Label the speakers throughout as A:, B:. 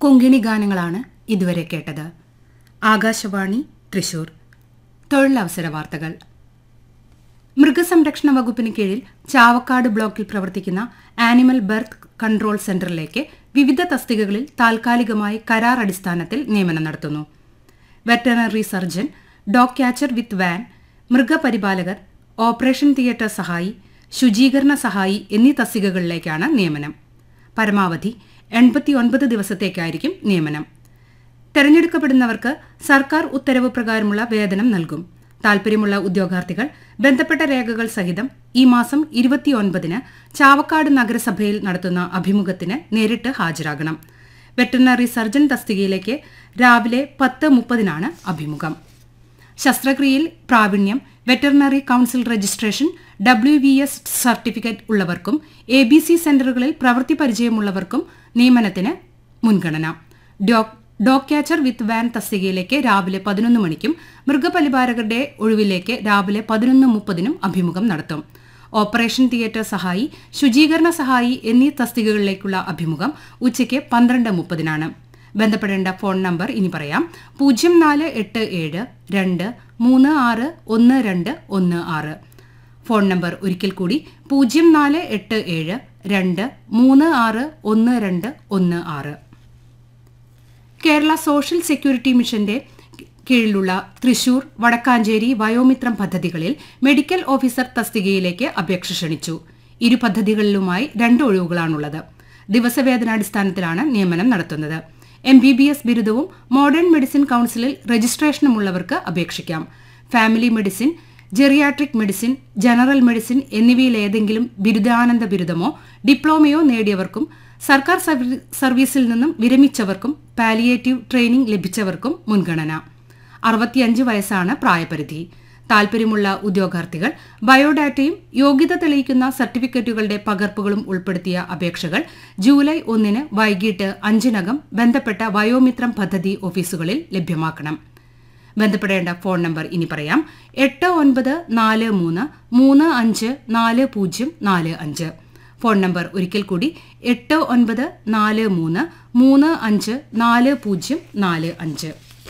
A: കൊങ്കിണി ഗാനങ്ങളാണ് ഇതുവരെ കേട്ടത് ആകാശവാണി തൃശൂർ തൊഴിലവസര വാർത്തകൾ മൃഗസംരക്ഷണ വകുപ്പിന് കീഴിൽ ചാവക്കാട് ബ്ലോക്കിൽ പ്രവർത്തിക്കുന്ന ആനിമൽ ബർത്ത് കൺട്രോൾ സെന്ററിലേക്ക് വിവിധ തസ്തികകളിൽ താൽക്കാലികമായി കരാർ അടിസ്ഥാനത്തിൽ നിയമനം നടത്തുന്നു veterinary surgeon dog catcher with van മൃഗപരിപാലകർ ഓപ്പറേഷൻ തിയേറ്റർ സഹായി ശുചീകരണ സഹായി എന്നീ തസ്തികകളിലേക്കാണ് നിയമനം പരമാവധി എൺപത്തിയൊൻപത് ദിവസത്തേക്കായിരിക്കും നിയമനം തെരഞ്ഞെടുക്കപ്പെടുന്നവർക്ക് സർക്കാർ ഉത്തരവ് പ്രകാരമുള്ള വേതനം നൽകും താൽപര്യമുള്ള ഉദ്യോഗാർത്ഥികൾ ബന്ധപ്പെട്ട രേഖകൾ സഹിതം ഈ മാസം ഇരുപത്തിയൊൻപതിന് ചാവക്കാട് നഗരസഭയിൽ നടത്തുന്ന അഭിമുഖത്തിന് നേരിട്ട് ഹാജരാകണം വെറ്ററിനറി സർജൻ തസ്തികയിലേക്ക് രാവിലെ പത്ത് മുപ്പതിനാണ് അഭിമുഖം ശസ്ത്രക്രിയയിൽ പ്രാവീണ്യം veterinary council registration W V S certificate ഉള്ളവർക്കും എ ബി സി സെന്ററുകളിൽ പ്രവൃത്തി പരിചയമുള്ളവർക്കും നിയമനത്തിന് മുൻഗണന dog dog catcher with van തസ്തികയിലേക്ക് രാവിലെ പതിനൊന്ന് മണിക്കും മൃഗപരിപാലകരുടെ ഒഴിവിലേക്ക് രാവിലെ പതിനൊന്ന് മുപ്പതിനും അഭിമുഖം നടത്തും ഓപ്പറേഷൻ തിയേറ്റർ സഹായി ശുചീകരണ സഹായി എന്നീ തസ്തികകളിലേക്കുള്ള അഭിമുഖം ഉച്ചയ്ക്ക് പന്ത്രണ്ട് മുപ്പതിനാണ് ബന്ധപ്പെടേണ്ട ഫോൺ നമ്പർ ഇനി പറയാം പൂജ്യം നാല് എട്ട് ഏഴ് രണ്ട് മൂന്ന് ആറ് ഒന്ന് രണ്ട് ഒന്ന് ആറ് ഫോൺ നമ്പർ ഒരിക്കൽ കൂടി പൂജ്യം നാല് എട്ട് ഏഴ് രണ്ട് മൂന്ന് ആറ് ഒന്ന് രണ്ട് ഒന്ന് ആറ് കേരള സോഷ്യൽ സെക്യൂരിറ്റി മിഷന്റെ കീഴിലുള്ള തൃശൂർ വടക്കാഞ്ചേരി വയോമിത്രം പദ്ധതികളിൽ മെഡിക്കൽ ഓഫീസർ തസ്തികയിലേക്ക് അപേക്ഷ ക്ഷണിച്ചു ഇരു പദ്ധതികളിലുമായി രണ്ട് ഒഴിവുകളാണുള്ളത് ദിവസവേതനാടിസ്ഥാനത്തിലാണ് നിയമനം നടത്തുന്നത് എം ബി ബി എസ് ബിരുദവും മോഡേൺ മെഡിസിൻ കൌൺസിലിൽ രജിസ്ട്രേഷനുമുള്ളവർക്ക് അപേക്ഷിക്കാം family medicine geriatric medicine general medicine എന്നിവയിലേതെങ്കിലും ബിരുദാനന്ദ ബിരുദമോ ഡിപ്ലോമയോ നേടിയവർക്കും സർക്കാർ സർവീസിൽ നിന്നും വിരമിച്ചവർക്കും പാലിയേറ്റീവ് ട്രെയിനിംഗ് ലഭിച്ചവർക്കും മുൻഗണന അറുപത്തിയഞ്ച് വയസ്സാണ് പ്രായപരിധി താൽപര്യമുള്ള ഉദ്യോഗാർത്ഥികൾ ബയോഡാറ്റയും യോഗ്യത തെളിയിക്കുന്ന സർട്ടിഫിക്കറ്റുകളുടെ പകർപ്പുകളും ഉൾപ്പെടുത്തിയ അപേക്ഷകൾ ജൂലൈ ഒന്നിന് വൈകിട്ട് അഞ്ചിനകം ബന്ധപ്പെട്ട വയോമിത്രം പദ്ധതി ഓഫീസുകളിൽ ലഭ്യമാക്കണം ബന്ധപ്പെടേണ്ട ഫോൺ നമ്പർ ഇനി പറയാം എട്ട് ഒൻപത് നാല് മൂന്ന് മൂന്ന് അഞ്ച് നാല് പൂജ്യം നാല് അഞ്ച് ഫോൺ നമ്പർ ഒരിക്കൽ കൂടി എട്ട് ഒൻപത് നാല് മൂന്ന് മൂന്ന് അഞ്ച് നാല് പൂജ്യം നാല് അഞ്ച്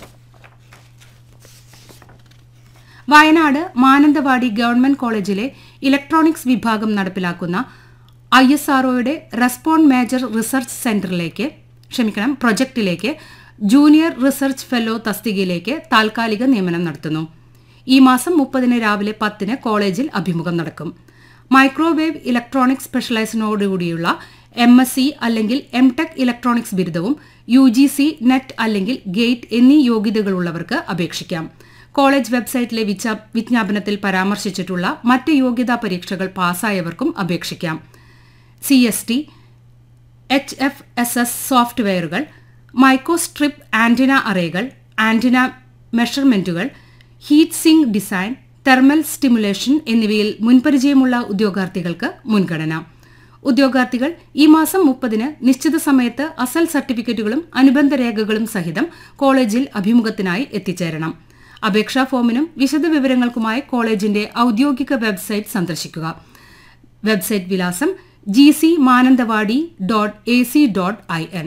A: വയനാട് മാനന്തവാടി ഗവൺമെന്റ് കോളേജിലെ ഇലക്ട്രോണിക്സ് വിഭാഗം നടപ്പിലാക്കുന്ന ഐ എസ് ആർഒയുടെ റെസ്പോണ്ട് മേജർ റിസർച്ച് സെന്ററിലേക്ക് ക്ഷമിക്കണം പ്രൊജക്ടിലേക്ക് ജൂനിയർ റിസർച്ച് ഫെല്ലോ തസ്തികയിലേക്ക് താൽക്കാലിക നിയമനം നടത്തുന്നു ഈ മാസം മുപ്പതിന് രാവിലെ പത്തിന് കോളേജിൽ അഭിമുഖം നടക്കും മൈക്രോവേവ് ഇലക്ട്രോണിക്സ് സ്പെഷ്യലൈസിനോടുകൂടിയുള്ള എം എസ് സി അല്ലെങ്കിൽ എം ടെക് ഇലക്ട്രോണിക്സ് ബിരുദവും യു ജി സി നെറ്റ് അല്ലെങ്കിൽ ഗേറ്റ് എന്നീ യോഗ്യതകളുള്ളവർക്ക് അപേക്ഷിക്കാം കോളേജ് വെബ്സൈറ്റിലെ വിജ്ഞാപനത്തിൽ പരാമർശിച്ചിട്ടുള്ള മറ്റ് യോഗ്യതാ പരീക്ഷകൾ പാസ്സായവർക്കും അപേക്സിക്കാം C S T H F S S സോഫ്റ്റ്വെയറുകൾ മൈക്രോസ്ട്രിപ്പ് ആന്റിന അറേകൾ ആന്റിന മെഷർമെന്റുകൾ heat sink design thermal stimulation എന്നിവയിൽ മുൻപരിചയമുള്ള ഉദ്യോഗാർത്ഥികൾക്ക് മുൻഗണന ഉദ്യോഗാർത്ഥികൾ ഈ മാസം മുപ്പതിന് നിശ്ചിത സമയത്ത് അസൽ സർട്ടിഫിക്കറ്റുകളും അനുബന്ധ രേഖകളും സഹിതം കോളേജിൽ അഭിമുഖത്തിനായി എത്തിച്ചേരണം അപേക്ഷാ ഫോമിനും വിശദവിവരങ്ങൾക്കുമായി കോളേജിന്റെ ഔദ്യോഗിക വെബ്സൈറ്റ് സന്ദർശിക്കുക വെബ്സൈറ്റ് വിലാസം G C Mananthavady dot A C dot I N